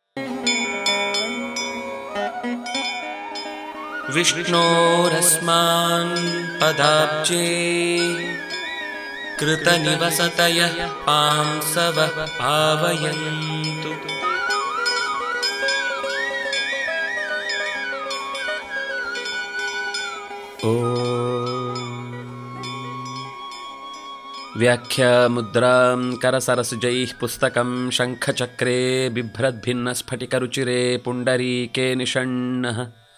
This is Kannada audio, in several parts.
विष्णोरस्मान् पदाब्जे कृतनिवसतयः पांसवः पावयन्तु व्याख्यामुद्रां करसरसुजैः पुस्तकं शङ्खचक्रे बिभ्रद्भिन्नस्फटिकरुचिरे पुण्डरीके निषण्णः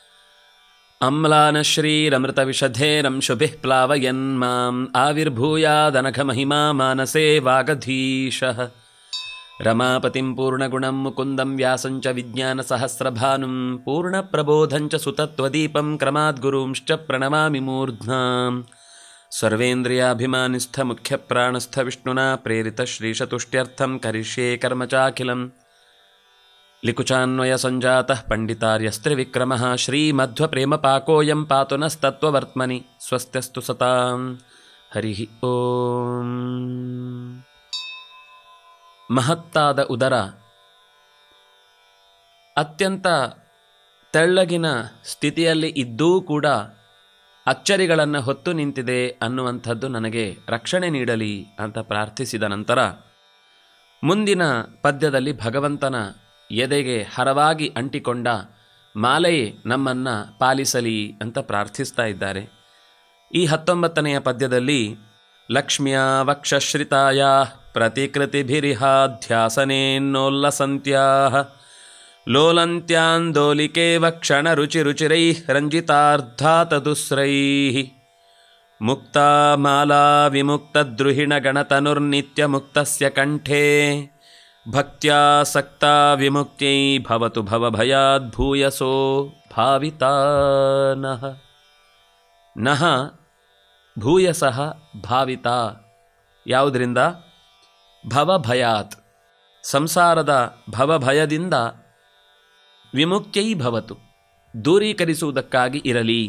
अम्लानश्रीरमृतविशधेरं शुभिः प्लावयन् माम् आविर्भूयादनघमहिमा मानसे वागधीशः रमापतिं पूर्णगुणं मुकुन्दं व्यासं च विज्ञानसहस्रभानुं पूर्णप्रबोधं च सुतत्वदीपं क्रमाद्गुरूंश्च प्रणमामि मूर्ध्नाम् सर्वेन्द्रियाभिमानिस्थमुख्यप्राणस्थविष्णुना प्रेरितश्रीशतुष्ट्यर्थं करिष्ये कर्म चाखिलम् लिकुचान्वयसञ्जातः पण्डितार्यस्त्रिविक्रमः श्रीमध्वप्रेमपाकोऽयं पातु नस्तत्त्ववर्त्मनि स्वस्त्यस्तु सतां हरिः ಓಂ ಮಹತ್ತಾದ ಉದರ ಅತ್ಯಂತ ತೆಳ್ಳಗಿನ ಸ್ಥಿತಿಯಲ್ಲಿ ಇದ್ದೂ ಕೂಡ ಅಚ್ಚರಿಗಳನ್ನು ಹೊತ್ತು ನಿಂತಿದೆ ಅನ್ನುವಂಥದ್ದು ನನಗೆ ರಕ್ಷಣೆ ನೀಡಲಿ ಅಂತ ಪ್ರಾರ್ಥಿಸಿದ ನಂತರ ಮುಂದಿನ ಪದ್ಯದಲ್ಲಿ ಭಗವಂತನ ಎದೆಗೆ ಹರವಾಗಿ ಅಂಟಿಕೊಂಡ ಮಾಲೆಯೇ ನಮ್ಮನ್ನು ಪಾಲಿಸಲಿ ಅಂತ ಪ್ರಾರ್ಥಿಸ್ತಾ ಇದ್ದಾರೆ ಈ ಹತ್ತೊಂಬತ್ತನೆಯ ಪದ್ಯದಲ್ಲಿ ಲಕ್ಷ್ಮಿಯ ವಕ್ಷಶ್ರಿತಾಯ ಪ್ರತಿಕೃತಿಭಿರಿಹಾಧ್ಯಾಸನೇನ್ನೋಲ್ಲಸಂತ್ಯಾ ಲೋಲಂತ್ಯಾಂದೋಲಿಕೇವ ಕ್ಷಣರುಚಿರುಚಿರೈಃ ರಂಜಿತಾರ್ಧಾತದುಸ್ರೈಃ ಮುಕ್ತಾ ಮಾಲಾ ವಿಮುಕ್ತದ್ರುಹಿಣಗಣತನುರ್ನಿತ್ಯಮುಕ್ತಸ್ಯ ಕಂಠೇ ಭಕ್ತ್ಯಾಸಕ್ತಾ ವಿಮುಕ್ತ್ಯೈ ಭವತು ಭವಭಯಾದ್ಭೂಯಸೋ ಭಾವಿತಾ ನಃ ನಃ ಭೂಯಸಃ ಭಾವಿತಾ ಯಾವುದರಿಂದ ಭವಭಯಾತ್ ಸಂಸಾರದ ಭವಭಯದಿಂದ ವಿಮುಕ್ತೈ ಭವತು ದೂರೀಕರಿಸುವುದಕ್ಕಾಗಿ ಇರಲಿ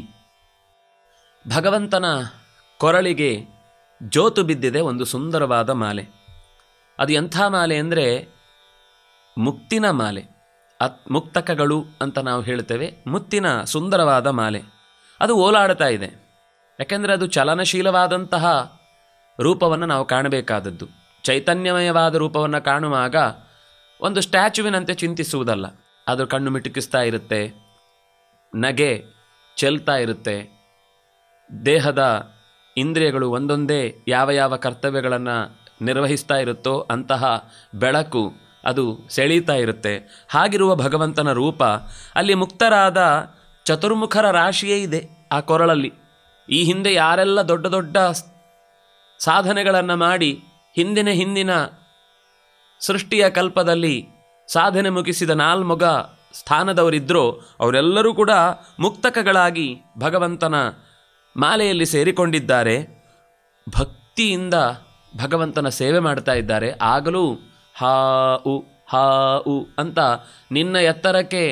ಭಗವಂತನ ಕೊರಳಿಗೆ ಜೋತು ಬಿದ್ದಿದೆ ಒಂದು ಸುಂದರವಾದ ಮಾಲೆ ಅದು ಎಂಥ ಮಾಲೆ ಅಂದರೆ ಮುಕ್ತಿನ ಮಾಲೆ ಅತ್ ಮುಕ್ತಕಗಳು ಅಂತ ನಾವು ಹೇಳ್ತೇವೆ ಮುತ್ತಿನ ಸುಂದರವಾದ ಮಾಲೆ ಅದು ಓಲಾಡ್ತಾ ಇದೆ ಯಾಕೆಂದರೆ ಅದು ಚಲನಶೀಲವಾದಂತಹ ರೂಪವನ್ನು ನಾವು ಕಾಣಬೇಕಾದದ್ದು ಚೈತನ್ಯಮಯವಾದ ರೂಪವನ್ನು ಕಾಣುವಾಗ ಒಂದು ಸ್ಟ್ಯಾಚುವಿನಂತೆ ಚಿಂತಿಸುವುದಲ್ಲ ಅದು ಕಣ್ಣು ಮಿಟುಕಿಸ್ತಾ ಇರುತ್ತೆ ನಗೆ ಚೆಲ್ತಾ ಇರುತ್ತೆ ದೇಹದ ಇಂದ್ರಿಯಗಳು ಒಂದೊಂದೇ ಯಾವ ಯಾವ ಕರ್ತವ್ಯಗಳನ್ನು ನಿರ್ವಹಿಸ್ತಾ ಇರುತ್ತೋ ಅಂತಹ ಬೆಳಕು ಅದು ಸೆಳೀತಾ ಇರುತ್ತೆ ಹಾಗಿರುವ ಭಗವಂತನ ರೂಪ ಅಲ್ಲಿ ಮುಕ್ತರಾದ ಚತುರ್ಮುಖರ ರಾಶಿಯೇ ಇದೆ ಆ ಕೊರಳಲ್ಲಿ ಈ ಹಿಂದೆ ಯಾರೆಲ್ಲ ದೊಡ್ಡ ದೊಡ್ಡ ಸಾಧನೆಗಳನ್ನು ಮಾಡಿ ಹಿಂದಿನ ಹಿಂದಿನ ಸೃಷ್ಟಿಯ ಕಲ್ಪದಲ್ಲಿ ಸಾಧನೆ ಮುಗಿಸಿದ ನಾಲ್ಮೊಗ ಸ್ಥಾನದವರಿದ್ದರೋ ಅವರೆಲ್ಲರೂ ಕೂಡ ಮುಕ್ತಕಗಳಾಗಿ ಭಗವಂತನ ಮಾಲೆಯಲ್ಲಿ ಸೇರಿಕೊಂಡಿದ್ದಾರೆ ಭಕ್ತಿಯಿಂದ ಭಗವಂತನ ಸೇವೆ ಮಾಡ್ತಾ ಇದ್ದಾರೆ ಆಗಲೂ ಹಾ ಉ ಹಾ ಉ ಅಂತ ನಿನ್ನ ಎತ್ತರಕ್ಕೆ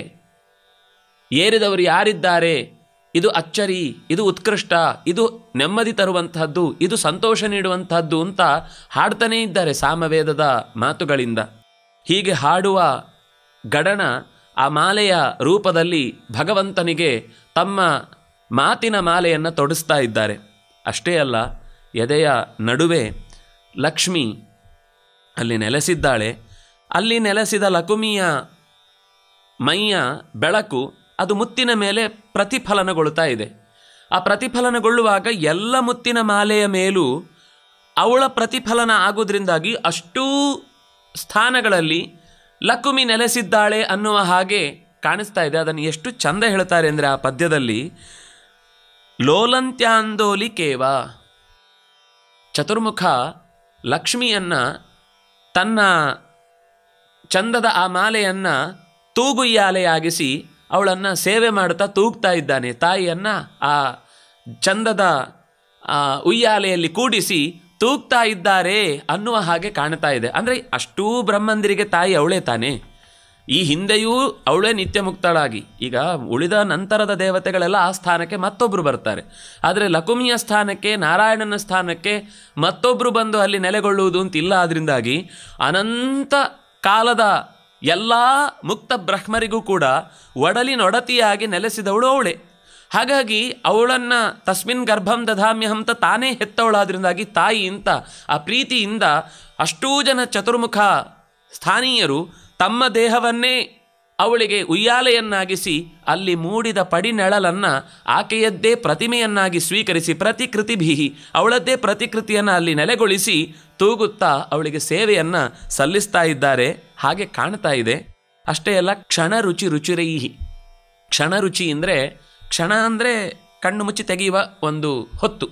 ಏರಿದವರು ಯಾರಿದ್ದಾರೆ ಇದು ಅಚ್ಚರಿ ಇದು ಉತ್ಕೃಷ್ಟ ಇದು ನೆಮ್ಮದಿ ತರುವಂತಹದ್ದು ಇದು ಸಂತೋಷ ನೀಡುವಂತಹದ್ದು ಅಂತ ಹಾಡ್ತಾನೇ ಇದ್ದಾರೆ ಸಾಮವೇದದ ಮಾತುಗಳಿಂದ ಹೀಗೆ ಹಾಡುವ ಗಡಣ ಆ ಮಾಲೆಯ ರೂಪದಲ್ಲಿ ಭಗವಂತನಿಗೆ ತಮ್ಮ ಮಾತಿನ ಮಾಲೆಯನ್ನು ತೊಡಿಸ್ತಾ ಇದ್ದಾರೆ ಅಷ್ಟೇ ಅಲ್ಲ ಎದೆಯ ನಡುವೆ ಲಕ್ಷ್ಮಿ ಅಲ್ಲಿ ನೆಲೆಸಿದ್ದಾಳೆ ಅಲ್ಲಿ ನೆಲೆಸಿದ ಲಕುಮಿಯ ಮೈಯ ಬೆಳಕು ಅದು ಮುತ್ತಿನ ಮೇಲೆ ಪ್ರತಿಫಲನಗೊಳ್ತಾ ಇದೆ ಆ ಪ್ರತಿಫಲನಗೊಳ್ಳುವಾಗ ಎಲ್ಲ ಮುತ್ತಿನ ಮಾಲೆಯ ಮೇಲೂ ಅವಳ ಪ್ರತಿಫಲನ ಆಗೋದ್ರಿಂದಾಗಿ ಅಷ್ಟೂ ಸ್ಥಾನಗಳಲ್ಲಿ ಲಕುಮಿ ನೆಲೆಸಿದ್ದಾಳೆ ಅನ್ನುವ ಹಾಗೆ ಕಾಣಿಸ್ತಾ ಇದೆ ಅದನ್ನು ಎಷ್ಟು ಚಂದ ಹೇಳ್ತಾರೆ ಅಂದರೆ ಆ ಪದ್ಯದಲ್ಲಿ ಲೋಲಂತ್ಯಾಂದೋಲಿ ಕೇವ ಚತುರ್ಮುಖ ಲಕ್ಷ್ಮಿಯನ್ನು ತನ್ನ ಚಂದದ ಆ ಮಾಲೆಯನ್ನು ತೂಗುಯ್ಯಾಲೆಯಾಗಿಸಿ ಅವಳನ್ನು ಸೇವೆ ಮಾಡ್ತಾ ತೂಗ್ತಾ ಇದ್ದಾನೆ ತಾಯಿಯನ್ನು ಆ ಚಂದದ ಆ ಉಯ್ಯಾಲೆಯಲ್ಲಿ ಕೂಡಿಸಿ ತೂಗ್ತಾ ಇದ್ದಾರೆ ಅನ್ನುವ ಹಾಗೆ ಕಾಣ್ತಾ ಇದೆ ಅಂದರೆ ಅಷ್ಟೂ ಬ್ರಹ್ಮಂದಿರಿಗೆ ತಾಯಿ ಅವಳೇ ತಾನೇ ಈ ಹಿಂದೆಯೂ ಅವಳೇ ನಿತ್ಯ ಮುಕ್ತಳಾಗಿ ಈಗ ಉಳಿದ ನಂತರದ ದೇವತೆಗಳೆಲ್ಲ ಆ ಸ್ಥಾನಕ್ಕೆ ಮತ್ತೊಬ್ಬರು ಬರ್ತಾರೆ ಆದರೆ ಲಕುಮಿಯ ಸ್ಥಾನಕ್ಕೆ ನಾರಾಯಣನ ಸ್ಥಾನಕ್ಕೆ ಮತ್ತೊಬ್ಬರು ಬಂದು ಅಲ್ಲಿ ನೆಲೆಗೊಳ್ಳುವುದು ಅಂತಿಲ್ಲ ಆದ್ರಿಂದಾಗಿ ಅನಂತ ಕಾಲದ ಎಲ್ಲ ಮುಕ್ತ ಬ್ರಹ್ಮರಿಗೂ ಕೂಡ ಒಡಲಿನೊಡತಿಯಾಗಿ ನೆಲೆಸಿದವಳು ಅವಳೇ ಹಾಗಾಗಿ ಅವಳನ್ನು ತಸ್ಮಿನ್ ಗರ್ಭಂ ದಧಾಮ್ಯಹಂ ಅಂತ ತಾನೇ ಹೆತ್ತವಳಾದ್ರಿಂದಾಗಿ ತಾಯಿ ಅಂತ ಆ ಪ್ರೀತಿಯಿಂದ ಅಷ್ಟೂ ಜನ ಚತುರ್ಮುಖ ಸ್ಥಾನೀಯರು ತಮ್ಮ ದೇಹವನ್ನೇ ಅವಳಿಗೆ ಉಯ್ಯಾಲೆಯನ್ನಾಗಿಸಿ ಅಲ್ಲಿ ಮೂಡಿದ ಪಡಿನೆಳಲನ್ನು ಆಕೆಯದ್ದೇ ಪ್ರತಿಮೆಯನ್ನಾಗಿ ಸ್ವೀಕರಿಸಿ ಪ್ರತಿಕೃತಿಭಿ ಅವಳದ್ದೇ ಪ್ರತಿಕೃತಿಯನ್ನು ಅಲ್ಲಿ ನೆಲೆಗೊಳಿಸಿ ತೂಗುತ್ತಾ ಅವಳಿಗೆ ಸೇವೆಯನ್ನು ಸಲ್ಲಿಸ್ತಾ ಇದ್ದಾರೆ ಹಾಗೆ ಕಾಣ್ತಾ ಇದೆ ಅಷ್ಟೇ ಅಲ್ಲ ಕ್ಷಣ ರುಚಿ ರುಚಿರೈಹಿ ಕ್ಷಣ ರುಚಿ ಅಂದರೆ ಕ್ಷಣ ಅಂದರೆ ಕಣ್ಣು ಮುಚ್ಚಿ ತೆಗೆಯುವ ಒಂದು ಹೊತ್ತು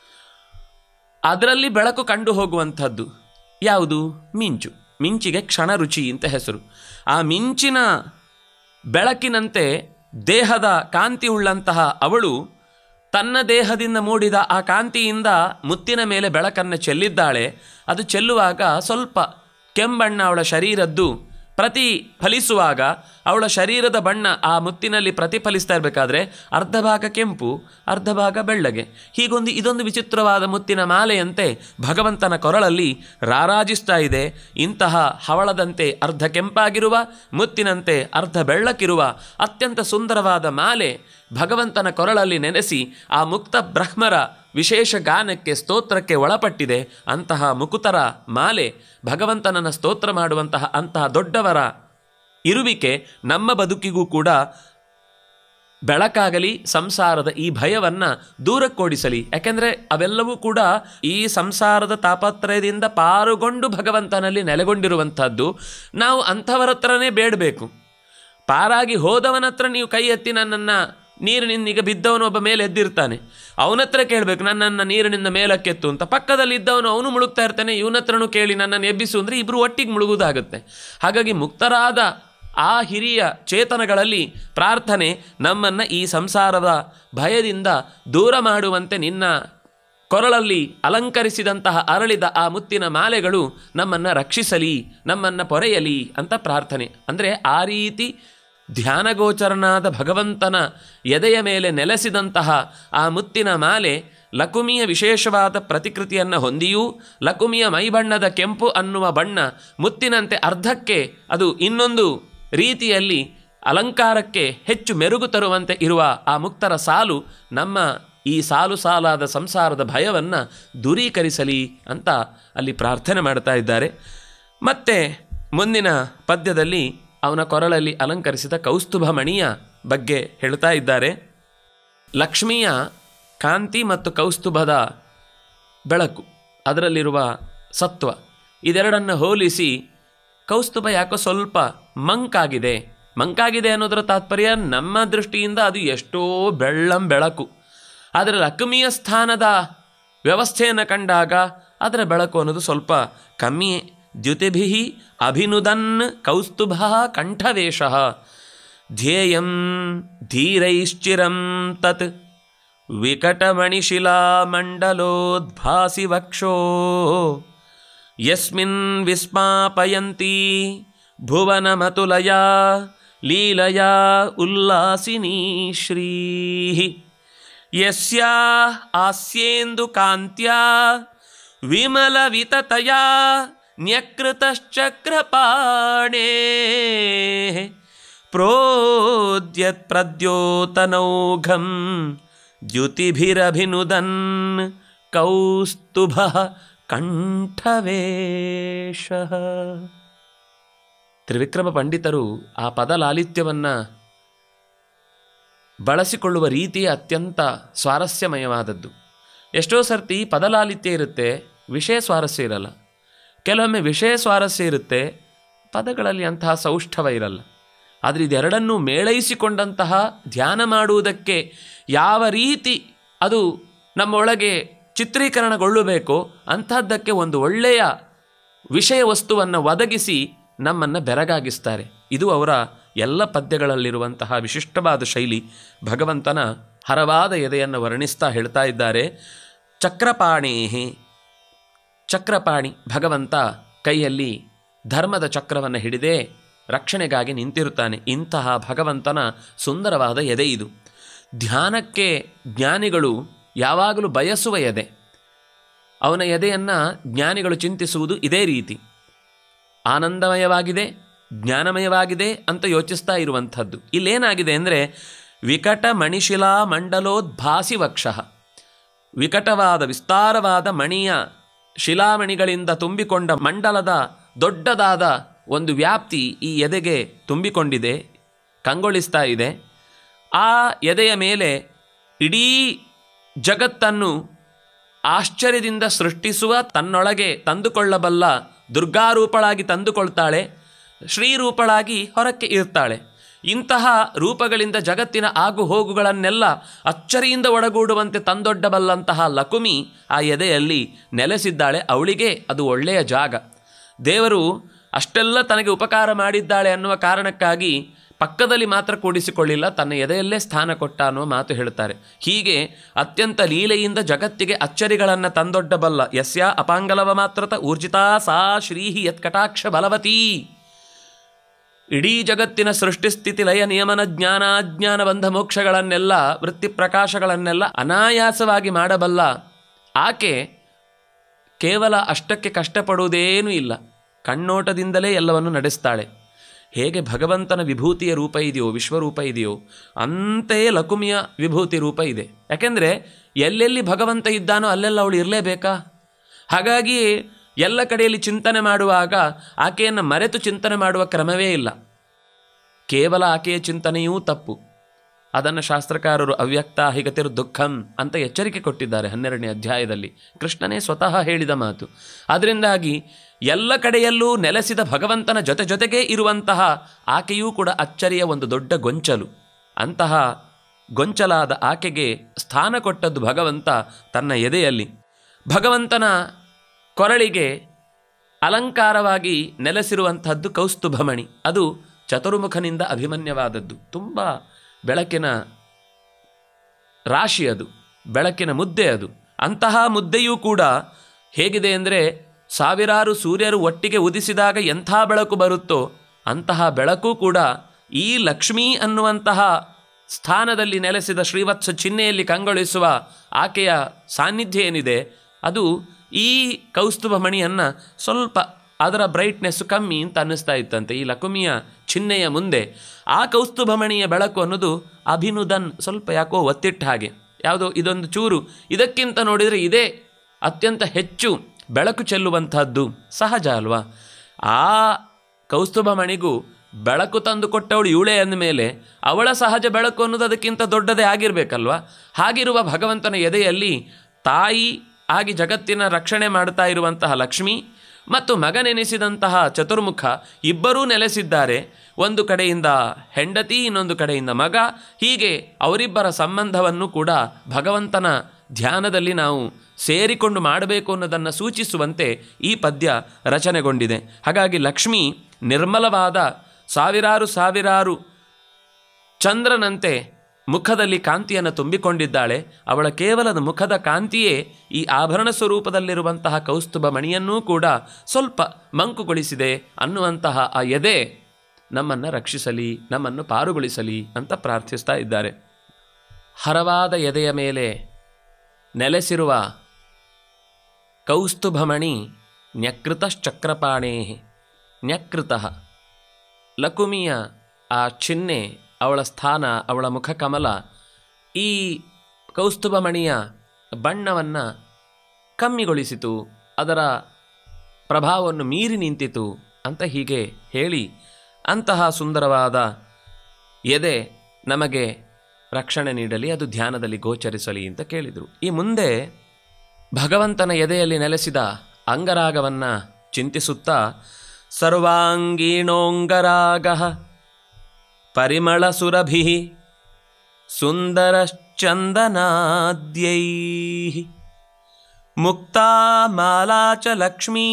ಅದರಲ್ಲಿ ಬೆಳಕು ಕಂಡು ಹೋಗುವಂಥದ್ದು ಯಾವುದು ಮಿಂಚು ಮಿಂಚಿಗೆ ಕ್ಷಣ ರುಚಿ ಅಂತ ಹೆಸರು ಆ ಮಿಂಚಿನ ಬೆಳಕಿನಂತೆ ದೇಹದ ಕಾಂತಿ ಉಳ್ಳಂತಹ ಅವಳು ತನ್ನ ದೇಹದಿಂದ ಮೂಡಿದ ಆ ಕಾಂತಿಯಿಂದ ಮುತ್ತಿನ ಮೇಲೆ ಬೆಳಕನ್ನು ಚೆಲ್ಲಿದ್ದಾಳೆ ಅದು ಚೆಲ್ಲುವಾಗ ಸ್ವಲ್ಪ ಕೆಂಬಣ್ಣ ಅವಳ ಶರೀರದ್ದು ಪ್ರತಿಫಲಿಸುವಾಗ ಅವಳ ಶರೀರದ ಬಣ್ಣ ಆ ಮುತ್ತಿನಲ್ಲಿ ಪ್ರತಿಫಲಿಸ್ತಾ ಇರಬೇಕಾದ್ರೆ ಅರ್ಧ ಭಾಗ ಕೆಂಪು ಅರ್ಧ ಭಾಗ ಬೆಳ್ಳಗೆ ಹೀಗೊಂದು ಇದೊಂದು ವಿಚಿತ್ರವಾದ ಮುತ್ತಿನ ಮಾಲೆಯಂತೆ ಭಗವಂತನ ಕೊರಳಲ್ಲಿ ರಾರಾಜಿಸ್ತಾ ಇದೆ ಇಂತಹ ಹವಳದಂತೆ ಅರ್ಧ ಕೆಂಪಾಗಿರುವ ಮುತ್ತಿನಂತೆ ಅರ್ಧ ಬೆಳ್ಳಕ್ಕಿರುವ ಅತ್ಯಂತ ಸುಂದರವಾದ ಮಾಲೆ ಭಗವಂತನ ಕೊರಳಲ್ಲಿ ನೆನೆಸಿ ಆ ಮುಕ್ತ ಬ್ರಹ್ಮರ ವಿಶೇಷ ಗಾನಕ್ಕೆ ಸ್ತೋತ್ರಕ್ಕೆ ಒಳಪಟ್ಟಿದೆ ಅಂತಹ ಮುಕುತರ ಮಾಲೆ ಭಗವಂತನನ್ನು ಸ್ತೋತ್ರ ಮಾಡುವಂತಹ ಅಂತಹ ದೊಡ್ಡವರ ಇರುವಿಕೆ ನಮ್ಮ ಬದುಕಿಗೂ ಕೂಡ ಬೆಳಕಾಗಲಿ ಸಂಸಾರದ ಈ ಭಯವನ್ನು ದೂರಕ್ಕೋಡಿಸಲಿ ಯಾಕೆಂದರೆ ಅವೆಲ್ಲವೂ ಕೂಡ ಈ ಸಂಸಾರದ ತಾಪತ್ರಯದಿಂದ ಪಾರುಗೊಂಡು ಭಗವಂತನಲ್ಲಿ ನೆಲೆಗೊಂಡಿರುವಂಥದ್ದು ನಾವು ಅಂಥವರ ಹತ್ರನೇ ಬೇಡಬೇಕು ಪಾರಾಗಿ ಹೋದವನ ಹತ್ರ ನೀವು ಕೈ ಎತ್ತಿ ನನ್ನನ್ನು ನೀರಿನಿಂದ ಈಗ ಬಿದ್ದವನು ಒಬ್ಬ ಮೇಲೆ ಎದ್ದಿರ್ತಾನೆ ಅವನ ಹತ್ರ ಕೇಳಬೇಕು ನನ್ನನ್ನು ನೀರಿನಿಂದ ಮೇಲಕ್ಕೆತ್ತು ಅಂತ ಪಕ್ಕದಲ್ಲಿ ಇದ್ದವನು ಅವನು ಮುಳುಗ್ತಾ ಇರ್ತಾನೆ ಇವನ ಹತ್ರನೂ ಕೇಳಿ ನನ್ನನ್ನು ಎಬ್ಬಿಸು ಅಂದರೆ ಇಬ್ಬರು ಒಟ್ಟಿಗೆ ಮುಳುಗುವುದಾಗುತ್ತೆ ಹಾಗಾಗಿ ಮುಕ್ತರಾದ ಆ ಹಿರಿಯ ಚೇತನಗಳಲ್ಲಿ ಪ್ರಾರ್ಥನೆ ನಮ್ಮನ್ನು ಈ ಸಂಸಾರದ ಭಯದಿಂದ ದೂರ ಮಾಡುವಂತೆ ನಿನ್ನ ಕೊರಳಲ್ಲಿ ಅಲಂಕರಿಸಿದಂತಹ ಅರಳಿದ ಆ ಮುತ್ತಿನ ಮಾಲೆಗಳು ನಮ್ಮನ್ನು ರಕ್ಷಿಸಲಿ ನಮ್ಮನ್ನು ಪೊರೆಯಲಿ ಅಂತ ಪ್ರಾರ್ಥನೆ ಅಂದರೆ ಆ ರೀತಿ ಧ್ಯಾನಗೋಚರನಾದ ಭಗವಂತನ ಎದೆಯ ಮೇಲೆ ನೆಲೆಸಿದಂತಹ ಆ ಮುತ್ತಿನ ಮಾಲೆ ಲಕುಮಿಯ ವಿಶೇಷವಾದ ಪ್ರತಿಕೃತಿಯನ್ನು ಹೊಂದಿಯೂ ಲಕುಮಿಯ ಮೈಬಣ್ಣದ ಕೆಂಪು ಅನ್ನುವ ಬಣ್ಣ ಮುತ್ತಿನಂತೆ ಅರ್ಧಕ್ಕೆ ಅದು ಇನ್ನೊಂದು ರೀತಿಯಲ್ಲಿ ಅಲಂಕಾರಕ್ಕೆ ಹೆಚ್ಚು ಮೆರುಗು ತರುವಂತೆ ಇರುವ ಆ ಮುಕ್ತರ ಸಾಲು ನಮ್ಮ ಈ ಸಾಲು ಸಾಲಾದ ಸಂಸಾರದ ಭಯವನ್ನು ದೂರೀಕರಿಸಲಿ ಅಂತ ಅಲ್ಲಿ ಪ್ರಾರ್ಥನೆ ಮಾಡ್ತಾ ಇದ್ದಾರೆ ಮತ್ತೆ ಮುಂದಿನ ಪದ್ಯದಲ್ಲಿ ಅವನ ಕೊರಳಲ್ಲಿ ಅಲಂಕರಿಸಿದ ಕೌಸ್ತುಭ ಮಣಿಯ ಬಗ್ಗೆ ಹೇಳ್ತಾ ಇದ್ದಾರೆ ಲಕ್ಷ್ಮಿಯ ಕಾಂತಿ ಮತ್ತು ಕೌಸ್ತುಭದ ಬೆಳಕು ಅದರಲ್ಲಿರುವ ಸತ್ವ ಇದೆರಡನ್ನು ಹೋಲಿಸಿ ಕೌಸ್ತುಭ ಯಾಕೋ ಸ್ವಲ್ಪ ಮಂಕಾಗಿದೆ ಮಂಕಾಗಿದೆ ಅನ್ನೋದರ ತಾತ್ಪರ್ಯ ನಮ್ಮ ದೃಷ್ಟಿಯಿಂದ ಅದು ಎಷ್ಟೋ ಬೆಳ್ಳಂ ಬೆಳಕು ಆದರೆ ಲಕ್ಷ್ಮಿಯ ಸ್ಥಾನದ ವ್ಯವಸ್ಥೆಯನ್ನು ಕಂಡಾಗ ಅದರ ಬೆಳಕು ಅನ್ನೋದು ಸ್ವಲ್ಪ ಕಮ್ಮಿಯೇ ದ್ಯುತಿಭಿ ಅಭಿನುದನ್ ಕೌಸ್ತುಭ ಕಂಠವೇಶ ಧ್ಯೇಯಂ ಧೀರೈಶ್ಚಿರಂ ತತ್ ವಿಕಟಮಣಿಶಿಲಾ ಮಂಡಲೋದ್ಭಾಸಿ ವಕ್ಷೋ ಯಸ್ಮಿನ್ ವಿಸ್ಮಾಪಯಂತಿ ಭುವನಮತುಲಯ ಲೀಲಯಾ ಉಲ್ಲಾಸಿನಿ ಶ್ರೀ ಯಸ್ಯಾ ಆಸ್ಯೇಂದು ಕಾಂತ್ಯಾ ವಿಮಲ ವಿತತಯಾ ನ್ಯಕೃತಶ್ಚಕ್ರಪಾಣೇ ಪ್ರೋದ್ಯತ್ ಪ್ರದ್ಯೋತನೌಘಂ ದ್ಯುತಿಭಿರಭಿನುದನ್ ಕೌಸ್ತುಭ ಕಂಠವೇಶ ತ್ರಿವಿಕ್ರಮ ಪಂಡಿತರು ಆ ಪದ ಲಾಲಿತ್ಯವನ್ನು ಬಳಸಿಕೊಳ್ಳುವ ರೀತಿ ಅತ್ಯಂತ ಸ್ವಾರಸ್ಯಮಯವಾದದ್ದು ಎಷ್ಟೋ ಸರ್ತಿ ಪದಲಾಲಿತ್ಯ ಇರುತ್ತೆ ವಿಷಯ ಸ್ವಾರಸ್ಯ ಇರಲ್ಲ ಕೆಲವೊಮ್ಮೆ ವಿಷಯ ಸ್ವಾರಸ್ಯ ಇರುತ್ತೆ ಪದಗಳಲ್ಲಿ ಅಂತಹ ಸೌಷ್ಠವ ಇರಲ್ಲ ಆದರೆ ಇದೆರಡನ್ನೂ ಮೇಳೈಸಿಕೊಂಡಂತಹ ಧ್ಯಾನ ಮಾಡುವುದಕ್ಕೆ ಯಾವ ರೀತಿ ಅದು ನಮ್ಮೊಳಗೆ ಚಿತ್ರೀಕರಣಗೊಳ್ಳಬೇಕೋ ಅಂಥದ್ದಕ್ಕೆ ಒಂದು ಒಳ್ಳೆಯ ವಿಷಯ ವಸ್ತುವನ್ನು ಒದಗಿಸಿ ನಮ್ಮನ್ನು ಬೆರಗಾಗಿಸ್ತಾರೆ ಇದು ಅವರ ಎಲ್ಲ ಪದ್ಯಗಳಲ್ಲಿರುವಂತಹ ವಿಶಿಷ್ಟವಾದ ಶೈಲಿ ಭಗವಂತನ ಹರವಾದ ಎದೆಯನ್ನು ವರ್ಣಿಸ್ತಾ ಹೇಳ್ತಾ ಇದ್ದಾರೆ ಚಕ್ರಪಾಣೇಹಿ ಚಕ್ರಪಾಣಿ ಭಗವಂತ ಕೈಯಲ್ಲಿ ಧರ್ಮದ ಚಕ್ರವನ್ನು ಹಿಡಿದೇ ರಕ್ಷಣೆಗಾಗಿ ನಿಂತಿರುತ್ತಾನೆ ಇಂತಹ ಭಗವಂತನ ಸುಂದರವಾದ ಎದೆ ಇದು ಧ್ಯಾನಕ್ಕೆ ಜ್ಞಾನಿಗಳು ಯಾವಾಗಲೂ ಬಯಸುವ ಎದೆ ಅವನ ಎದೆಯನ್ನು ಜ್ಞಾನಿಗಳು ಚಿಂತಿಸುವುದು ಇದೇ ರೀತಿ ಆನಂದಮಯವಾಗಿದೆ ಜ್ಞಾನಮಯವಾಗಿದೆ ಅಂತ ಯೋಚಿಸ್ತಾ ಇರುವಂಥದ್ದು ಇಲ್ಲೇನಾಗಿದೆ ಅಂದರೆ ವಿಕಟ ಮಣಿಶಿಲಾ ಮಂಡಲೋದ್ಭಾಸಿ ವಕ್ಷಃ ವಿಕಟವಾದ ವಿಸ್ತಾರವಾದ ಮಣಿಯ ಶಿಲಾಮಣಿಗಳಿಂದ ತುಂಬಿಕೊಂಡ ಮಂಡಲದ ದೊಡ್ಡದಾದ ಒಂದು ವ್ಯಾಪ್ತಿ ಈ ಎದೆಗೆ ತುಂಬಿಕೊಂಡಿದೆ ಕಂಗೊಳಿಸ್ತಾ ಇದೆ ಆ ಎದೆಯ ಮೇಲೆ ಇಡೀ ಜಗತ್ತನ್ನು ಆಶ್ಚರ್ಯದಿಂದ ಸೃಷ್ಟಿಸುವ ತನ್ನೊಳಗೆ ತಂದುಕೊಳ್ಳಬಲ್ಲ ದುರ್ಗಾರೂಪಳಾಗಿ ತಂದುಕೊಳ್ತಾಳೆ ಶ್ರೀರೂಪಳಾಗಿ ಹೊರಕ್ಕೆ ಇರ್ತಾಳೆ ಇಂತಹ ರೂಪಗಳಿಂದ ಜಗತ್ತಿನ ಆಗು ಹೋಗುಗಳನ್ನೆಲ್ಲ ಅಚ್ಚರಿಯಿಂದ ಒಡಗೂಡುವಂತೆ ತಂದೊಡ್ಡಬಲ್ಲಂತಹ ಲಕುಮಿ ಆ ಎದೆಯಲ್ಲಿ ನೆಲೆಸಿದ್ದಾಳೆ ಅವಳಿಗೆ ಅದು ಒಳ್ಳೆಯ ಜಾಗ ದೇವರು ಅಷ್ಟೆಲ್ಲ ತನಗೆ ಉಪಕಾರ ಮಾಡಿದ್ದಾಳೆ ಅನ್ನುವ ಕಾರಣಕ್ಕಾಗಿ ಪಕ್ಕದಲ್ಲಿ ಮಾತ್ರ ಕೂಡಿಸಿಕೊಳ್ಳಿಲ್ಲ ತನ್ನ ಎದೆಯಲ್ಲೇ ಸ್ಥಾನ ಕೊಟ್ಟ ಅನ್ನುವ ಮಾತು ಹೇಳ್ತಾರೆ ಹೀಗೆ ಅತ್ಯಂತ ಲೀಲೆಯಿಂದ ಜಗತ್ತಿಗೆ ಅಚ್ಚರಿಗಳನ್ನು ತಂದೊಡ್ಡಬಲ್ಲ ಯಸ್ಯ ಅಪಾಂಗಲವ ಮಾತ್ರತ ಊರ್ಜಿತಾ ಸಾ ಶ್ರೀಹಿ ಯತ್ಕಟಾಕ್ಷ ಬಲವತೀ ಇಡೀ ಜಗತ್ತಿನ ಸೃಷ್ಟಿಸ್ಥಿತಿ ಲಯ ನಿಯಮನ ಜ್ಞಾನ ಅಜ್ಞಾನ ಬಂಧ ಮೋಕ್ಷಗಳನ್ನೆಲ್ಲ ವೃತ್ತಿ ಪ್ರಕಾಶಗಳನ್ನೆಲ್ಲ ಅನಾಯಾಸವಾಗಿ ಮಾಡಬಲ್ಲ ಆಕೆ ಕೇವಲ ಅಷ್ಟಕ್ಕೆ ಕಷ್ಟಪಡುವುದೇನೂ ಇಲ್ಲ ಕಣ್ಣೋಟದಿಂದಲೇ ಎಲ್ಲವನ್ನು ನಡೆಸ್ತಾಳೆ ಹೇಗೆ ಭಗವಂತನ ವಿಭೂತಿಯ ರೂಪ ಇದೆಯೋ ವಿಶ್ವರೂಪ ಇದೆಯೋ ಅಂತೆಯೇ ಲಕುಮಿಯ ವಿಭೂತಿ ರೂಪ ಇದೆ ಯಾಕೆಂದರೆ ಎಲ್ಲೆಲ್ಲಿ ಭಗವಂತ ಇದ್ದಾನೋ ಅಲ್ಲೆಲ್ಲ ಅವಳು ಇರಲೇಬೇಕಾ ಹಾಗಾಗಿ ಎಲ್ಲ ಕಡೆಯಲ್ಲಿ ಚಿಂತನೆ ಮಾಡುವಾಗ ಆಕೆಯನ್ನು ಮರೆತು ಚಿಂತನೆ ಮಾಡುವ ಕ್ರಮವೇ ಇಲ್ಲ ಕೇವಲ ಆಕೆಯ ಚಿಂತನೆಯೂ ತಪ್ಪು ಅದನ್ನು ಶಾಸ್ತ್ರಕಾರರು ಅವ್ಯಕ್ತ ಹಿಗತಿರು ದುಃಖಂ ಅಂತ ಎಚ್ಚರಿಕೆ ಕೊಟ್ಟಿದ್ದಾರೆ ಹನ್ನೆರಡನೇ ಅಧ್ಯಾಯದಲ್ಲಿ ಕೃಷ್ಣನೇ ಸ್ವತಃ ಹೇಳಿದ ಮಾತು ಅದರಿಂದಾಗಿ ಎಲ್ಲ ಕಡೆಯಲ್ಲೂ ನೆಲೆಸಿದ ಭಗವಂತನ ಜೊತೆ ಜೊತೆಗೇ ಇರುವಂತಹ ಆಕೆಯೂ ಕೂಡ ಅಚ್ಚರಿಯ ಒಂದು ದೊಡ್ಡ ಗೊಂಚಲು ಅಂತಹ ಗೊಂಚಲಾದ ಆಕೆಗೆ ಸ್ಥಾನ ಕೊಟ್ಟದ್ದು ಭಗವಂತ ತನ್ನ ಎದೆಯಲ್ಲಿ ಭಗವಂತನ ಕೊರಳಿಗೆ ಅಲಂಕಾರವಾಗಿ ನೆಲೆಸಿರುವಂತಹದ್ದು ಕೌಸ್ತುಭಮಣಿ ಅದು ಚತುರ್ಮುಖನಿಂದ ಅಭಿಮನ್ಯವಾದದ್ದು ತುಂಬ ಬೆಳಕಿನ ರಾಶಿ ಅದು ಬೆಳಕಿನ ಮುದ್ದೆ ಅದು ಅಂತಹ ಮುದ್ದೆಯೂ ಕೂಡ ಹೇಗಿದೆ ಅಂದರೆ ಸಾವಿರಾರು ಸೂರ್ಯರು ಒಟ್ಟಿಗೆ ಉದಿಸಿದಾಗ ಎಂಥ ಬೆಳಕು ಬರುತ್ತೋ ಅಂತಹ ಬೆಳಕು ಕೂಡ ಈ ಲಕ್ಷ್ಮೀ ಅನ್ನುವಂತಹ ಸ್ಥಾನದಲ್ಲಿ ನೆಲೆಸಿದ ಶ್ರೀವತ್ಸ ಚಿಹ್ನೆಯಲ್ಲಿ ಕಂಗೊಳಿಸುವ ಆಕೆಯ ಸಾನ್ನಿಧ್ಯ ಏನಿದೆ ಅದು ಈ ಕೌಸ್ತುಭ ಮಣಿಯನ್ನು ಸ್ವಲ್ಪ ಅದರ ಬ್ರೈಟ್ನೆಸ್ ಕಮ್ಮಿ ಅಂತ ಅನ್ನಿಸ್ತಾ ಇತ್ತಂತೆ ಈ ಲಕುಮಿಯ ಚಿಹ್ನೆಯ ಮುಂದೆ ಆ ಕೌಸ್ತುಭ ಮಣಿಯ ಬೆಳಕು ಅನ್ನೋದು ಅಭಿನುದನ್ ಸ್ವಲ್ಪ ಯಾಕೋ ಒತ್ತಿಟ್ಟ ಹಾಗೆ ಯಾವುದೋ ಇದೊಂದು ಚೂರು ಇದಕ್ಕಿಂತ ನೋಡಿದರೆ ಇದೇ ಅತ್ಯಂತ ಹೆಚ್ಚು ಬೆಳಕು ಚೆಲ್ಲುವಂತಹದ್ದು ಸಹಜ ಅಲ್ವಾ ಆ ಕೌಸ್ತುಭ ಮಣಿಗೂ ಬೆಳಕು ತಂದು ಕೊಟ್ಟವಳು ಇವಳೇ ಅಂದಮೇಲೆ ಅವಳ ಸಹಜ ಬೆಳಕು ಅನ್ನೋದು ಅದಕ್ಕಿಂತ ದೊಡ್ಡದೇ ಆಗಿರಬೇಕಲ್ವಾ ಹಾಗಿರುವ ಭಗವಂತನ ಎದೆಯಲ್ಲಿ ತಾಯಿ ಆಗಿ ಜಗತ್ತಿನ ರಕ್ಷಣೆ ಮಾಡ್ತಾ ಇರುವಂತಹ ಲಕ್ಷ್ಮಿ ಮತ್ತು ಮಗನೆನಿಸಿದಂತಹ ಚತುರ್ಮುಖ ಇಬ್ಬರೂ ನೆಲೆಸಿದ್ದಾರೆ ಒಂದು ಕಡೆಯಿಂದ ಹೆಂಡತಿ ಇನ್ನೊಂದು ಕಡೆಯಿಂದ ಮಗ ಹೀಗೆ ಅವರಿಬ್ಬರ ಸಂಬಂಧವನ್ನು ಕೂಡ ಭಗವಂತನ ಧ್ಯಾನದಲ್ಲಿ ನಾವು ಸೇರಿಕೊಂಡು ಮಾಡಬೇಕು ಅನ್ನೋದನ್ನು ಸೂಚಿಸುವಂತೆ ಈ ಪದ್ಯ ರಚನೆಗೊಂಡಿದೆ ಹಾಗಾಗಿ ಲಕ್ಷ್ಮಿ ನಿರ್ಮಲವಾದ ಸಾವಿರಾರು ಸಾವಿರಾರು ಚಂದ್ರನಂತೆ ಮುಖದಲ್ಲಿ ಕಾಂತಿಯನ್ನು ತುಂಬಿಕೊಂಡಿದ್ದಾಳೆ ಅವಳ ಕೇವಲದ ಮುಖದ ಕಾಂತಿಯೇ ಈ ಆಭರಣ ಸ್ವರೂಪದಲ್ಲಿರುವಂತಹ ಕೌಸ್ತುಭ ಮಣಿಯನ್ನೂ ಕೂಡ ಸ್ವಲ್ಪ ಮಂಕುಗೊಳಿಸಿದೆ ಅನ್ನುವಂತಹ ಆ ಎದೆ ನಮ್ಮನ್ನು ರಕ್ಷಿಸಲಿ ನಮ್ಮನ್ನು ಪಾರುಗೊಳಿಸಲಿ ಅಂತ ಪ್ರಾರ್ಥಿಸ್ತಾ ಇದ್ದಾರೆ ಹರವಾದ ಎದೆಯ ಮೇಲೆ ನೆಲೆಸಿರುವ ಕೌಸ್ತುಭಮಣಿ ನ್ಯಕ್ಋತಶ್ಚಕ್ರಪಾಣೇ ನ್ಯಕ್ಋತಃ ಲಕುಮಿಯ ಆ ಚಿಹ್ನೆ ಅವಳ ಸ್ಥಾನ ಅವಳ ಮುಖಕಮಲ ಈ ಕೌಸ್ತುಭಮಣಿಯ ಬಣ್ಣವನ್ನು ಕಮ್ಮಿಗೊಳಿಸಿತು ಅದರ ಪ್ರಭಾವವನ್ನು ಮೀರಿ ನಿಂತಿತು ಅಂತ ಹೀಗೆ ಹೇಳಿ ಅಂತಹ ಸುಂದರವಾದ ಎದೆ ನಮಗೆ ರಕ್ಷಣೆ ನೀಡಲಿ ಅದು ಧ್ಯಾನದಲ್ಲಿ ಗೋಚರಿಸಲಿ ಅಂತ ಕೇಳಿದರು ಈ ಮುಂದೆ ಭಗವಂತನ ಎದೆಯಲ್ಲಿ ನೆಲೆಸಿದ ಅಂಗರಾಗವನ್ನು ಚಿಂತಿಸುತ್ತಾ ಸರ್ವಾಂಗೀಣೋಂಗರಾಗ ಪರಿಮಳ ಸುರಭಿ ಸುಂದರಶ್ಚಂದನಾದ್ಯೈ ಮುಕ್ತಾ ಮಾಲಾ ಚ ಲಕ್ಷ್ಮೀ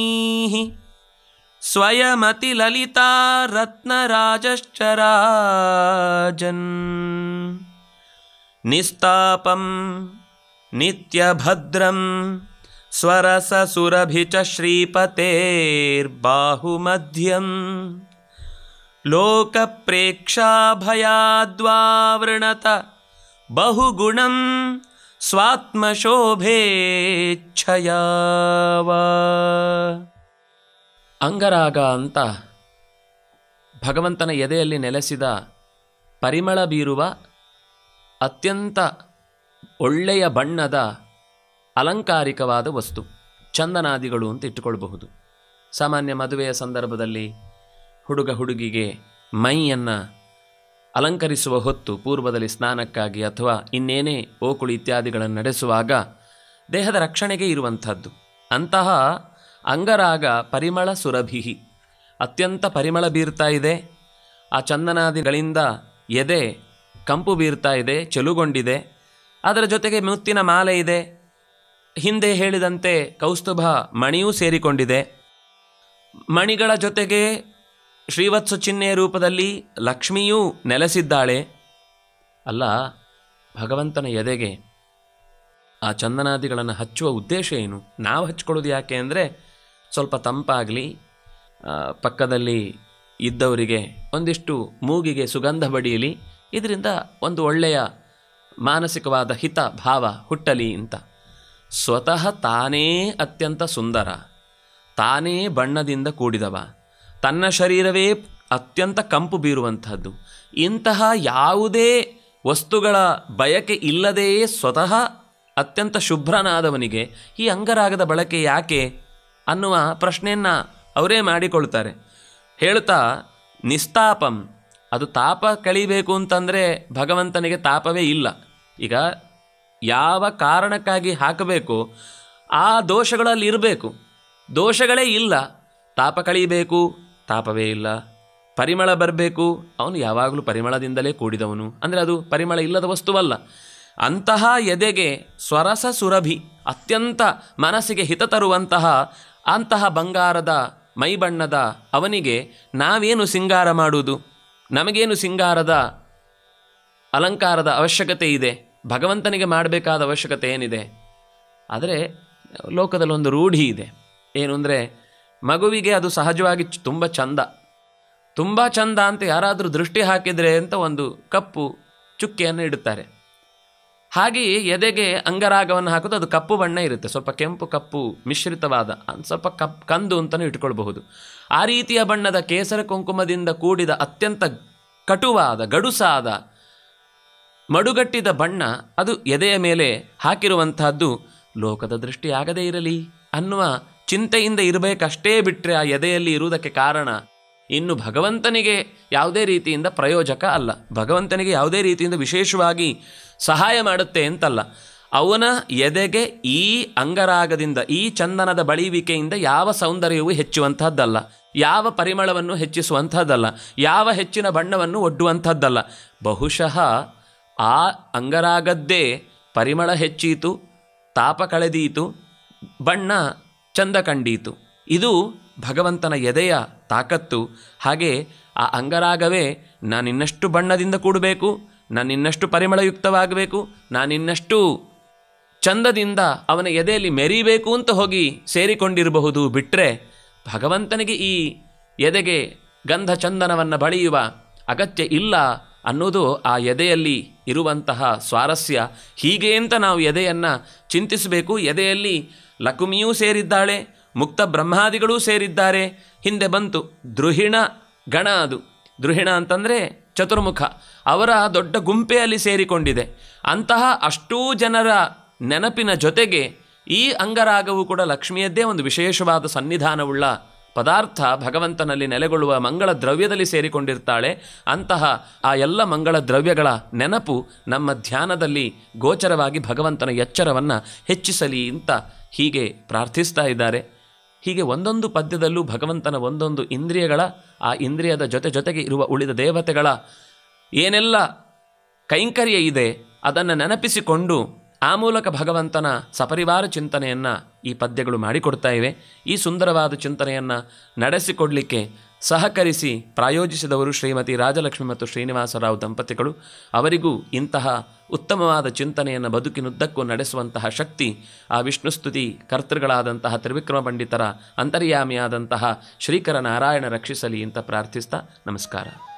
ಸ್ವಯಮತಿ ಲಲಿತಾ ರತ್ನರಾಜಶ್ಚರಾಜನ್ ನಿಸ್ತಾಪಂ ನಿತ್ಯಭದ್ರಂ ಸ್ವರಸಸುರಭಿ ಚ ಶ್ರೀಪತೇರ್ಬಾಹುಮಧ್ಯಂ ಲೋಕಪ್ರೇಕ್ಷಾಭಯಾದ್ವಾವೃಣತ ಬಹುಗುಣಂ ಸ್ವಾತ್ಮಶೋಭೇಚ್ಛಯಾವ ಅಂಗರಾಗ ಅಂತ ಭಗವಂತನ ಎದೆಯಲ್ಲಿ ನೆಲೆಸಿದ ಪರಿಮಳ ಬೀರುವ ಅತ್ಯಂತ ಒಳ್ಳೆಯ ಬಣ್ಣದ ಅಲಂಕಾರಿಕವಾದ ವಸ್ತು ಚಂದನಾದಿಗಳು ಅಂತ ಇಟ್ಟುಕೊಳ್ಬಹುದು ಸಾಮಾನ್ಯ ಮದುವೆಯ ಸಂದರ್ಭದಲ್ಲಿ ಹುಡುಗ ಹುಡುಗಿಗೆ ಮೈಯನ್ನು ಅಲಂಕರಿಸುವ ಹೊತ್ತು ಪೂರ್ವದಲ್ಲಿ ಸ್ನಾನಕ್ಕಾಗಿ ಅಥವಾ ಇನ್ನೇನೇ ಓಕುಳು ಇತ್ಯಾದಿಗಳನ್ನು ನಡೆಸುವಾಗ ದೇಹದ ರಕ್ಷಣೆಗೆ ಇರುವಂಥದ್ದು ಅಂತಹ ಅಂಗರಾಗ ಪರಿಮಳ ಸುರಭಿಹಿ ಅತ್ಯಂತ ಪರಿಮಳ ಬೀರ್ತಾ ಇದೆ ಆ ಚಂದನಾದಿಗಳಿಂದ ಎದೆ ಕಂಪು ಬೀರ್ತಾ ಇದೆ ಚೆಲುಗೊಂಡಿದೆ ಅದರ ಜೊತೆಗೆ ಮುತ್ತಿನ ಮಾಲೆ ಇದೆ ಹಿಂದೆ ಹೇಳಿದಂತೆ ಕೌಸ್ತುಭ ಮಣಿಯೂ ಸೇರಿಕೊಂಡಿದೆ ಮಣಿಗಳ ಜೊತೆಗೆ ಶ್ರೀವತ್ಸ ಚಿಹ್ನೆಯ ರೂಪದಲ್ಲಿ ಲಕ್ಷ್ಮಿಯೂ ನೆಲೆಸಿದ್ದಾಳೆ ಅಲ್ಲ ಭಗವಂತನ ಎದೆಗೆ ಆ ಚಂದನಾದಿಗಳನ್ನು ಹಚ್ಚುವ ಉದ್ದೇಶ ಏನು ನಾವು ಹಚ್ಕೊಳ್ಳೋದು ಯಾಕೆ ಅಂದರೆ ಸ್ವಲ್ಪ ತಂಪಾಗಲಿ ಪಕ್ಕದಲ್ಲಿ ಇದ್ದವರಿಗೆ ಒಂದಿಷ್ಟು ಮೂಗಿಗೆ ಸುಗಂಧ ಬಡಿಯಲಿ ಇದರಿಂದ ಒಂದು ಒಳ್ಳೆಯ ಮಾನಸಿಕವಾದ ಹಿತ ಭಾವ ಹುಟ್ಟಲಿ ಅಂತ ಸ್ವತಃ ತಾನೇ ಅತ್ಯಂತ ಸುಂದರ ತಾನೇ ಬಣ್ಣದಿಂದ ಕೂಡಿದವ ತನ್ನ ಶರೀರವೇ ಅತ್ಯಂತ ಕಂಪು ಬೀರುವಂತಹದ್ದು ಇಂತಹ ಯಾವುದೇ ವಸ್ತುಗಳ ಬಯಕೆ ಇಲ್ಲದೆಯೇ ಸ್ವತಃ ಅತ್ಯಂತ ಶುಭ್ರನಾದವನಿಗೆ ಈ ಅಂಗರಾಗದ ಬಳಕೆ ಯಾಕೆ ಅನ್ನುವ ಪ್ರಶ್ನೆಯನ್ನು ಅವರೇ ಮಾಡಿಕೊಳ್ತಾರೆ ಹೇಳ್ತಾ ನಿಸ್ತಾಪಂ ಅದು ತಾಪ ಕಳಿಬೇಕು ಅಂತಂದರೆ ಭಗವಂತನಿಗೆ ತಾಪವೇ ಇಲ್ಲ ಈಗ ಯಾವ ಕಾರಣಕ್ಕಾಗಿ ಹಾಕಬೇಕು ಆ ದೋಷಗಳಲ್ಲಿ ಇರಬೇಕು ದೋಷಗಳೇ ಇಲ್ಲ ತಾಪ ಕಳಿಬೇಕು ತಾಪವೇ ಇಲ್ಲ ಪರಿಮಳ ಬರಬೇಕು ಅವನು ಯಾವಾಗಲೂ ಪರಿಮಳದಿಂದಲೇ ಕೂಡಿದವನು ಅಂದರೆ ಅದು ಪರಿಮಳ ಇಲ್ಲದ ವಸ್ತುವಲ್ಲ ಅಂತಹ ಎದೆಗೆ ಸ್ವರಸ ಸುರಭಿ ಅತ್ಯಂತ ಮನಸ್ಸಿಗೆ ಹಿತ ತರುವಂತಹ ಅಂತಹ ಬಂಗಾರದ ಮೈಬಣ್ಣದ ಅವನಿಗೆ ನಾವೇನು ಸಿಂಗಾರ ಮಾಡುವುದು ನಮಗೇನು ಸಿಂಗಾರದ ಅಲಂಕಾರದ ಅವಶ್ಯಕತೆ ಇದೆ ಭಗವಂತನಿಗೆ ಮಾಡಬೇಕಾದ ಅವಶ್ಯಕತೆ ಏನಿದೆ ಆದರೆ ಲೋಕದಲ್ಲಿ ಒಂದು ರೂಢಿ ಇದೆ ಏನು ಅಂದರೆ ಮಗುವಿಗೆ ಅದು ಸಹಜವಾಗಿ ಚ- ತುಂಬ ಚಂದ ತುಂಬ ಚಂದ ಅಂತ ಯಾರಾದರೂ ದೃಷ್ಟಿ ಹಾಕಿದರೆ ಅಂತ ಒಂದು ಕಪ್ಪು ಚುಕ್ಕೆಯನ್ನು ಇಡುತ್ತಾರೆ ಹಾಗೆಯೇ ಎದೆಗೆ ಅಂಗರಾಗವನ್ನು ಹಾಕೋದು ಅದು ಕಪ್ಪು ಬಣ್ಣ ಇರುತ್ತೆ ಸ್ವಲ್ಪ ಕೆಂಪು ಕಪ್ಪು ಮಿಶ್ರಿತವಾದ ಅದ್ ಸ್ವಲ್ಪ ಕಪ್ ಕಂದು ಅಂತಲೂ ಇಟ್ಕೊಳ್ಬಹುದು ಆ ರೀತಿಯ ಬಣ್ಣದ ಕೇಸರ ಕುಂಕುಮದಿಂದ ಕೂಡಿದ ಅತ್ಯಂತ ಕಟುವಾದ ಗಡುಸಾದ ಮಡುಗಟ್ಟಿದ ಬಣ್ಣ ಅದು ಎದೆಯ ಮೇಲೆ ಹಾಕಿರುವಂತಹದ್ದು ಲೋಕದ ದೃಷ್ಟಿ ಆಗದೇ ಇರಲಿ ಅನ್ನುವ ಚಿಂತೆಯಿಂದ ಇರಬೇಕಷ್ಟೇ ಬಿಟ್ಟರೆ ಆ ಎದೆಯಲ್ಲಿ ಇರುವುದಕ್ಕೆ ಕಾರಣ ಇನ್ನು ಭಗವಂತನಿಗೆ ಯಾವುದೇ ರೀತಿಯಿಂದ ಪ್ರಯೋಜಕ ಅಲ್ಲ ಭಗವಂತನಿಗೆ ಯಾವುದೇ ರೀತಿಯಿಂದ ವಿಶೇಷವಾಗಿ ಸಹಾಯ ಮಾಡುತ್ತೆ ಅಂತಲ್ಲ ಅವನ ಎದೆಗೆ ಈ ಅಂಗರಾಗದಿಂದ ಈ ಚಂದನದ ಬಳಿವಿಕೆಯಿಂದ ಯಾವ ಸೌಂದರ್ಯವೂ ಹೆಚ್ಚುವಂತಹದ್ದಲ್ಲ ಯಾವ ಪರಿಮಳವನ್ನು ಹೆಚ್ಚಿಸುವಂಥದ್ದಲ್ಲ ಯಾವ ಹೆಚ್ಚಿನ ಬಣ್ಣವನ್ನು ಒಡ್ಡುವಂಥದ್ದಲ್ಲ ಬಹುಶಃ ಆ ಅಂಗರಾಗದ್ದೇ ಪರಿಮಳ ಹೆಚ್ಚೀತು ತಾಪ ಕಳೆದೀತು ಬಣ್ಣ ಚಂದ ಕಂಡೀತು ಇದು ಭಗವಂತನ ಎದೆಯ ತಾಕತ್ತು ಹಾಗೆ ಆ ಅಂಗರಾಗವೇ ನಾನಿನ್ನಷ್ಟು ಬಣ್ಣದಿಂದ ಕೂಡಬೇಕು ನಾನಿನ್ನಷ್ಟು ಪರಿಮಳಯುಕ್ತವಾಗಬೇಕು ನಾನಿನ್ನಷ್ಟು ಚಂದದಿಂದ ಅವನ ಎದೆಯಲ್ಲಿ ಮೆರಿಬೇಕು ಅಂತ ಹೋಗಿ ಸೇರಿಕೊಂಡಿರಬಹುದು ಬಿಟ್ಟರೆ ಭಗವಂತನಿಗೆ ಈ ಎದೆಗೆ ಗಂಧ ಚಂದನವನ್ನು ಬಳಿಯುವ ಅಗತ್ಯ ಇಲ್ಲ ಅನ್ನೋದು ಆ ಎದೆಯಲ್ಲಿ ಇರುವಂತಹ ಸ್ವಾರಸ್ಯ ಹೀಗೆ ಅಂತ ನಾವು ಎದೆಯನ್ನು ಚಿಂತಿಸಬೇಕು ಎದೆಯಲ್ಲಿ ಲಕುಮಿಯೂ ಸೇರಿದ್ದಾಳೆ ಮುಕ್ತ ಬ್ರಹ್ಮಾದಿಗಳೂ ಸೇರಿದ್ದಾರೆ ಹಿಂದೆ ಬಂತು ದ್ರುಹಿಣ ಗಣ ಅದು ದ್ರುಹಿಣ ಅಂತಂದರೆ ಚತುರ್ಮುಖ ಅವರ ದೊಡ್ಡ ಗುಂಪೇ ಅಲ್ಲಿ ಸೇರಿಕೊಂಡಿದೆ ಅಂತಹ ಅಷ್ಟೂ ಜನರ ನೆನಪಿನ ಜೊತೆಗೆ ಈ ಅಂಗರಾಗವು ಕೂಡ ಲಕ್ಷ್ಮಿಯದ್ದೇ ಒಂದು ವಿಶೇಷವಾದ ಸನ್ನಿಧಾನವುಳ್ಳ ಪದಾರ್ಥ ಭಗವಂತನಲ್ಲಿ ನೆಲೆಗೊಳ್ಳುವ ಮಂಗಳ ದ್ರವ್ಯದಲ್ಲಿ ಸೇರಿಕೊಂಡಿರ್ತಾಳೆ ಅಂತಹ ಆ ಎಲ್ಲ ಮಂಗಳ ದ್ರವ್ಯಗಳ ನೆನಪು ನಮ್ಮ ಧ್ಯಾನದಲ್ಲಿ ಗೋಚರವಾಗಿ ಭಗವಂತನ ಎಚ್ಚರವನ್ನು ಹೆಚ್ಚಿಸಲಿ ಅಂತ ಹೀಗೆ ಪ್ರಾರ್ಥಿಸ್ತಾ ಇದ್ದಾರೆ ಹೀಗೆ ಒಂದೊಂದು ಪದ್ಯದಲ್ಲೂ ಭಗವಂತನ ಒಂದೊಂದು ಇಂದ್ರಿಯಗಳ ಆ ಇಂದ್ರಿಯದ ಜೊತೆ ಜೊತೆಗೆ ಇರುವ ಉಳಿದ ದೇವತೆಗಳ ಏನೆಲ್ಲ ಕೈಂಕರ್ಯ ಇದೆ ಅದನ್ನು ನೆನಪಿಸಿಕೊಂಡು ಆ ಮೂಲಕ ಭಗವಂತನ ಸಪರಿವಾರ ಚಿಂತನೆಯನ್ನು ಈ ಪದ್ಯಗಳು ಮಾಡಿಕೊಡ್ತಾ ಇವೆ ಈ ಸುಂದರವಾದ ಚಿಂತನೆಯನ್ನು ನಡೆಸಿಕೊಡಲಿಕ್ಕೆ ಸಹಕರಿಸಿ ಪ್ರಾಯೋಜಿಸಿದವರು ಶ್ರೀಮತಿ ರಾಜಲಕ್ಷ್ಮಿ ಮತ್ತು ಶ್ರೀನಿವಾಸರಾವ್ ದಂಪತಿಗಳು ಅವರಿಗೂ ಇಂತಹ ಉತ್ತಮವಾದ ಚಿಂತನೆಯನ್ನು ಬದುಕಿನುದ್ದಕ್ಕೂ ನಡೆಸುವಂತಹ ಶಕ್ತಿ ಆ ವಿಷ್ಣುಸ್ತುತಿ ಕರ್ತೃಗಳಾದಂತಹ ತ್ರಿವಿಕ್ರಮ ಪಂಡಿತರ ಅಂತರ್ಯಾಮಿಯಾದಂತಹ ಶ್ರೀಕರ ನಾರಾಯಣ ರಕ್ಷಿಸಲಿ ಅಂತ ಪ್ರಾರ್ಥಿಸ್ತಾ ನಮಸ್ಕಾರ